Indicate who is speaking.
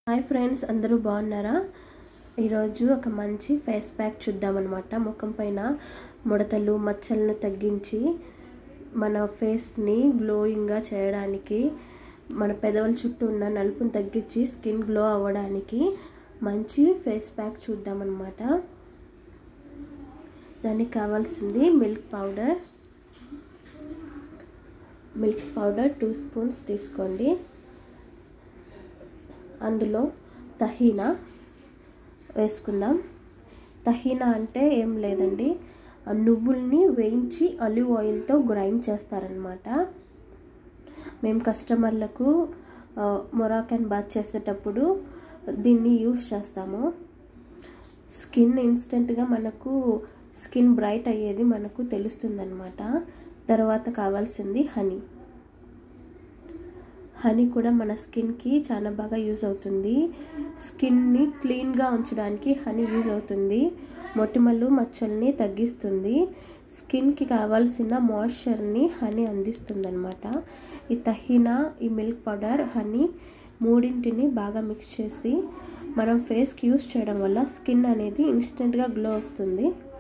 Speaker 1: hi friends అందరూ బాగున్నారా ఈరోజు ఒక మంచి ఫేస్ ప్యాక్ చూద్దామన్నమాట ముఖం పైన ముడతలు మచ్చలను తగ్గించి మన ఫేస్ని గ్లోయింగ్గా చేయడానికి మన పెదవుల చుట్టూ ఉన్న నలుపుని తగ్గించి స్కిన్ గ్లో అవ్వడానికి మంచి ఫేస్ ప్యాక్ చూద్దామన్నమాట దానికి కావాల్సింది milk powder milk powder two spoons తీసుకోండి అందులో తహీనా వేసుకుందాం తహీనా అంటే ఏం లేదండి నువ్వుల్ని వేయించి అలివ్ ఆయిల్తో గ్రైండ్ చేస్తారనమాట మేము కస్టమర్లకు మొరాకన్ బాత్ చేసేటప్పుడు దీన్ని యూస్ చేస్తాము స్కిన్ ఇన్స్టెంట్గా మనకు స్కిన్ బ్రైట్ అయ్యేది మనకు తెలుస్తుందన్నమాట తర్వాత కావాల్సింది హనీ హనీ కూడా మన స్కిన్కి చాలా బాగా యూజ్ అవుతుంది స్కిన్ని క్లీన్గా ఉంచడానికి హనీ యూజ్ అవుతుంది మొటిమలు మచ్చల్ని తగ్గిస్తుంది స్కిన్కి కావాల్సిన మాయిశ్చర్ని హనీ అందిస్తుంది అనమాట ఈ తహీనా ఈ మిల్క్ పౌడర్ హనీ మూడింటిని బాగా మిక్స్ చేసి మనం ఫేస్కి యూస్ చేయడం వల్ల స్కిన్ అనేది ఇన్స్టెంట్గా గ్లో వస్తుంది